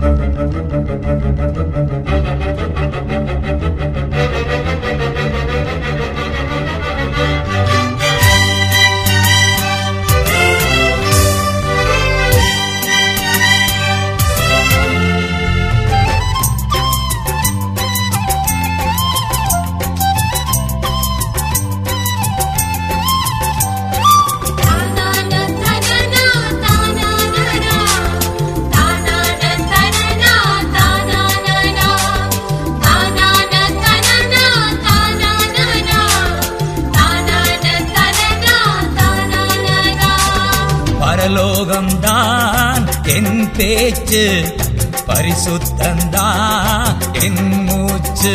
தானான தனனா தானானனா தானான தனனா தானானனா தானான தனனா தானானனா தானான தனனா தானானனா பரலோகம்தான் என் பேச்சு பரிசுத்தந்தான் என் மூச்சு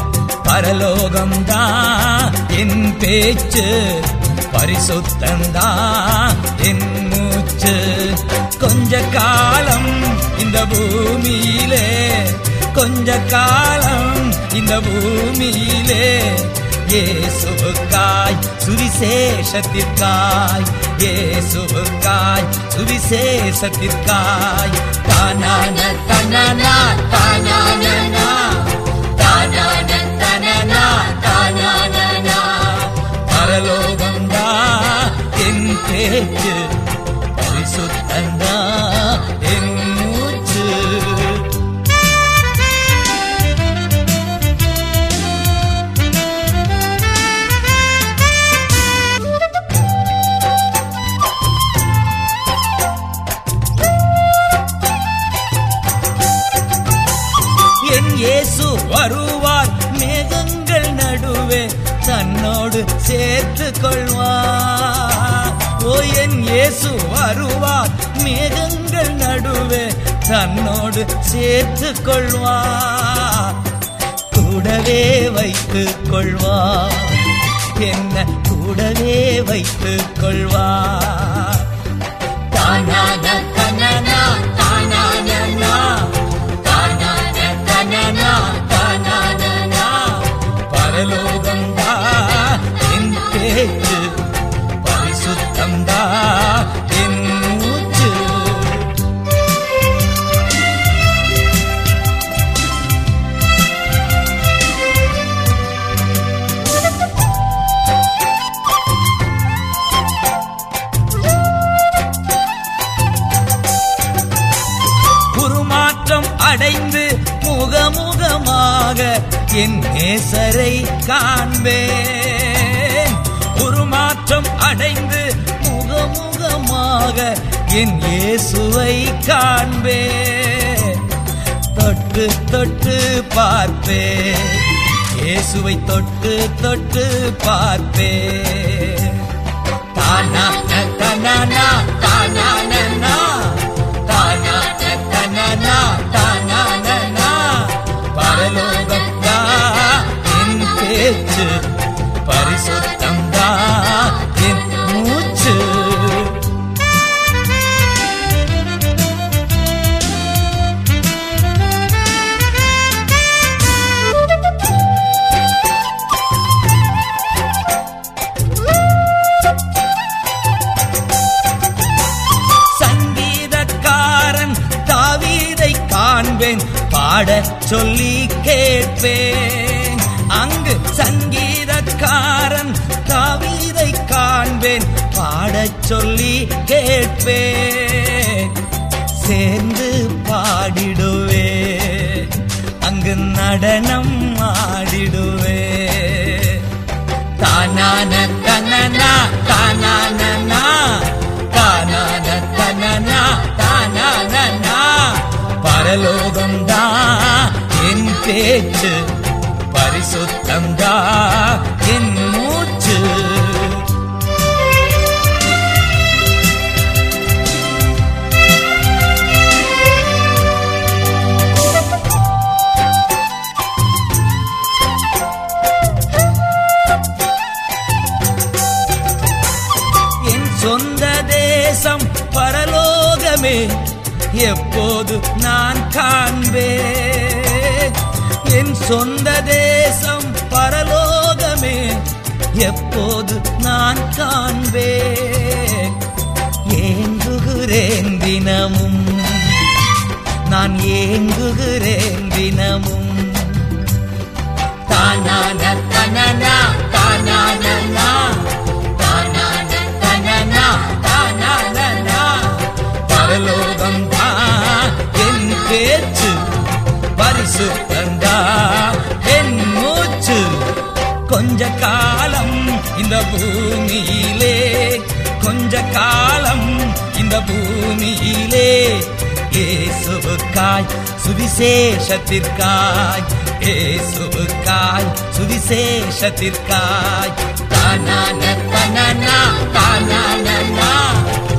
பரலோகம்தான் என் பேச்சு பரிசுத்தந்தான் என் மூச்சு கொஞ்ச காலம் இந்த பூமியிலே கொஞ்ச காலம் இந்த பூமியிலே இயேசுவுக்காய் சுவிசேஷத்திற்காய் இயேசுவுக்காய் சுவிசேஷத்திற்காய் தானான தனனா தானானனா தானான தனனா தானானனா பரலோகந்தா என் பேச்சு பரிசுத்தந்தா என் மூச்சு என் இயேசு வருவார் மேகங்கள் நடுவே தன்னோடு சேர்த்து கொள்வார் ஓ என் இயேசு வருவார் மேகங்கள் நடுவே தன்னோடு சேர்த்து கொள்வார் கூடவே வைத்துக் கொள்வார் என்ன கூடவே வைத்துக் கொள்வார் தானான தனனா தானானனா தானான தனனா தானானனா பரலோகந்தா என் பேச்சு பரிசுத்தந்தா என் மூச்சு உருமாற்றம் அடைந்து முகமுகமாக என் நேசரை காண்பேன் உருமாற்றம் அடைந்து முகமுகமாக என் இயேசுவை காண்பேன் தொட்டு தொட்டு பார்ப்பேன் இயேசுவை தொட்டு தொட்டு பார்ப்பேன் தானான தனனா தானானனா தானான தனனா தானானனா பரலோகத்தா என் பேச்சு பரிசுத்தந்தா என் மூச்சு சங்கீதக்காரன் தாவீதை காண்பேன் பாடச் சொல்லி கேட்பேன் அங்கு சங்கீதக்காரன் தாவீதை காண்பேன் பாடச் சொல்லி கேட்பேன் சேர்ந்து பாடிடுவே அங்கு நடனம் ஆடிடுவே தானான தனனா தானானனா தானான தனனா தானானனா பரலோகம்தா என் பேச்சு பரிசுத்தம்தா என் மூச்சு என் சொந்த தேசம் பரலோகமே எப்போது நான் காண்பேன் என் சொந்த தேசம் பரலோகமே எப்போது நான் காண்பேன் ஏங்குகிறேன் தினமும் நான் ஏங்குகிறேன் தினமும் தானான தனனா தானானா தானான தனனா தானானா பரலோகம் தான் என் பேச்சு பரிசுத்தந்தா என் மூச்சு கொஞ்ச காலம் இந்த பூமியிலே கொஞ்ச காலம் இந்த பூமியிலே இயேசுவுக்காய் சுவிசேஷத்திற்காய் இயேசுவுக்காய் சுவிசேஷத்திற்காய் தானான தனனா தானானா